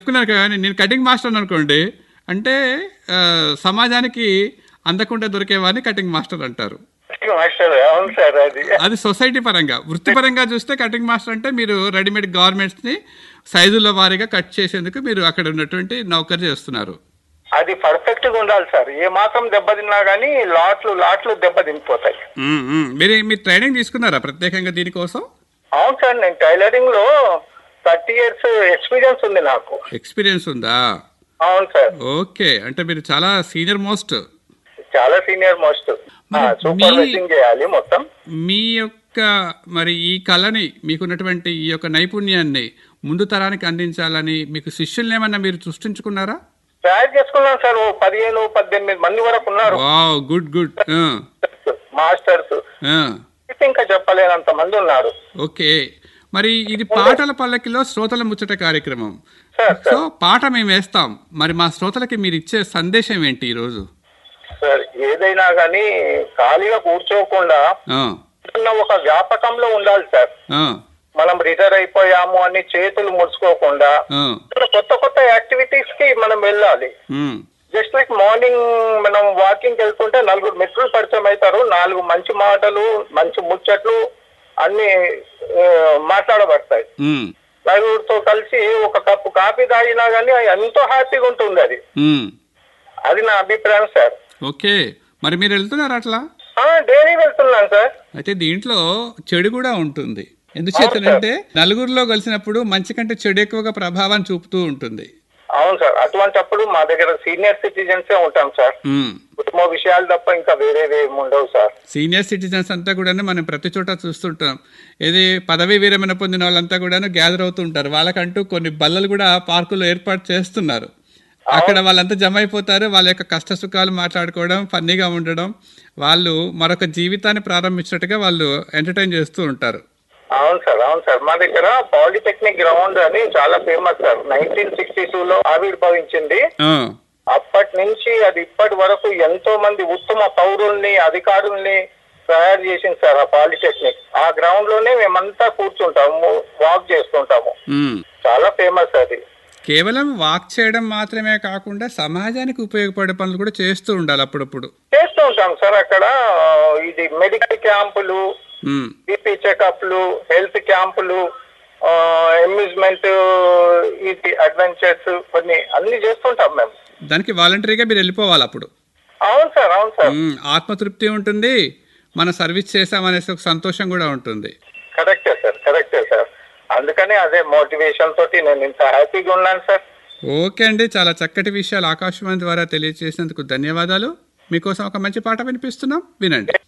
చెప్పుకున్నారు కానీ నేను కటింగ్ మాస్టర్ అనుకోండి అంటే ఆ, సమాజానికి అందకుండా దొరికేవాడిని కటింగ్ మాస్టర్ అంటారు మాస్టర్ అవును సార్ అది అది సొసైటీ పరంగా వృత్తిపరంగా చూస్తే కటింగ్ మాస్టర్ అంటే మీరు రెడీమేడ్ గార్మెంట్స్ని సైజుల వారీగా కట్ చేసేందుకు మీరు అక్కడ ఉన్నటువంటి నౌకర్ చేస్తున్నారు అది పర్ఫెక్ట్ గా ఉండాలి సార్ ఏ మాత్రం దెబ్బతిన్నా గానీ లాట్లు లాట్లు దెబ్బతినిపోతాయి మ్మ్, మ్మ్. మీరు మీరు ట్రైనింగ్ తీసుకున్నారా ప్రత్యేకంగా దీనికోసం అవును సార్ నేను టైలరింగ్ లో థర్టీ ఇయర్స్ ఎక్స్పీరియన్స్ ఉంది నాకు ఎక్స్పీరియన్స్ ఉందా అవును సార్ ఓకే అంటే మీరు చాలా సీనియర్ మోస్ట్ చాలా సీనియర్ మోస్ట్ మరి సూపర్వైజింగ్ చేయాలి మొత్తం మీ యొక్క మరి ఈ కళని మీకున్నటువంటి ఈ యొక్క నైపుణ్యాన్ని ముందు తరానికి అందించాలని మీకు శిష్యుల్ని ఏమన్నా మీరు సృష్టించుకున్నారా తయారు చేసుకున్నాం సార్ ఓ పదిహేను పద్దెనిమిది మంది వరకు ఉన్నారు వావ్ గుడ్ గుడ్ మాస్టర్స్ ఇంకా చెప్పలేనంత మంది ఉన్నారు ఓకే మరి ఇది పాటల పల్లకిలో శ్రోతల ముచ్చట కార్యక్రమం సార్ సో పాట మేము వేస్తాం మరి మా శ్రోతలకి మీరు ఇచ్చే సందేశం ఏంటి ఈరోజు సార్ ఏదైనా గానీ ఖాళీగా కూర్చోకుండా ఆ, ఉన్న ఒక వ్యాపకంలో ఉండాలి సార్ ఆ, మనం రిటైర్ అయిపోయాము అని చేతులు ముడుచుకోకుండా ఆ, కొత్త కొత్త యాక్టివిటీస్ కి మనం వెళ్ళాలి ఉమ్, జస్ట్ లైక్ మార్నింగ్ మనం వాకింగ్ వెళ్తుంటే నలుగురు మిత్రులు పరిచయం అవుతారు నాలుగు మంచి మాటలు మంచి ముచ్చట్లు అన్ని ఆ, మాట్లాడబడతాయి ఉమ్, నలుగురితో కలిసి ఒక కప్పు కాఫీ తాగినా గానీ ఎంతో హ్యాపీగా ఉంటుంది అది ఉమ్. అది నా అభిప్రాయం సార్ ఓకే మరి మీరు వెళ్తున్నారు అట్లా డైలీ వెళ్తున్నాను సార్ అయితే దీంట్లో చెడు కూడా ఉంటుంది ఎందుచేతనంటే నలుగురిలో కలిసినప్పుడు మంచి కంటే చెడు ఎక్కువగా ప్రభావం చూపుతూ ఉంటుంది అవును సార్ అటువంటప్పుడు మా దగ్గర సీనియర్ సిటిజన్సే ఉంటాం సార్ ఉమ్. కుటుంబ విషయాలు తప్ప ఇంకా వేరేవి ఏమి ఉండవు సార్ సీనియర్ సిటిజన్స్ అంతా కూడా మనం ప్రతి చోట చూస్తుంటాం ఏది పదవీ విరమణ పొందిన వాళ్ళంతా కూడాను గ్యాదర్ అవుతూ ఉంటారు వాళ్ళకంటూ కొన్ని బల్లలు కూడా పార్కులో ఏర్పాటు చేస్తున్నారు అక్కడ వాళ్ళంతా జమ అయిపోతారు వాళ్ళ యొక్క కష్ట సుఖాలు మాట్లాడుకోవడం ఫన్నీగా ఉండడం వాళ్ళు మరొక జీవితాన్ని ప్రారంభించినట్టుగా వాళ్ళు ఎంటర్టైన్ చేస్తూ ఉంటారు అవును సార్ అవును సార్ మా దగ్గర పాలిటెక్నిక్ గ్రౌండ్ అని చాలా famous sir nineteen sixty two లో ఆవిర్భవించింది ఆ, అప్పటి నుంచి అది ఇప్పటి వరకు ఎంతో మంది ఉత్తమ పౌరుల్ని అధికారుల్ని తయారు చేసింది సార్ ఆ పాలిటెక్నిక్ ఆ గ్రౌండ్ లోనే మేమంతా కూర్చుంటాము వాక్ చేస్తుంటాము ఉమ్. చాలా ఫేమస్ అది కేవలం వాక్ చేయడం మాత్రమే కాకుండా సమాజానికి ఉపయోగపడే పనులు కూడా చేస్తూ ఉండాలి అప్పుడప్పుడు చేస్తూ ఉంటాం సార్ అక్కడ ఆ, ఇది మెడికల్ క్యాంపులు ఉమ్, బీపీ చెకప్లు హెల్త్ క్యాంపులు అమ్యూజ్మెంట్ ఇది అడ్వెంచర్స్ కొన్ని అన్ని చేస్తుంటాం మేము దానికి వాలంటరీగా మీరు వెళ్ళిపోవాలి అప్పుడు అవును సార్ అవును సార్ ఉమ్, ఆత్మతృప్తి ఉంటుంది మన సర్వీస్ చేసామనేసి ఒక సంతోషం కూడా ఉంటుంది కరెక్టే సార్ కరెక్టే సార్ అందుకని అదే మోటివేషన్ తోటి నేను ఇంత హ్యాపీగా ఉన్నాను సార్ ఓకే అండి చాలా చక్కటి విషయాలు ఆకాశవాణి ద్వారా తెలియజేసినందుకు ధన్యవాదాలు మీకోసం ఒక మంచి పాట వినిపిస్తున్నాం వినండి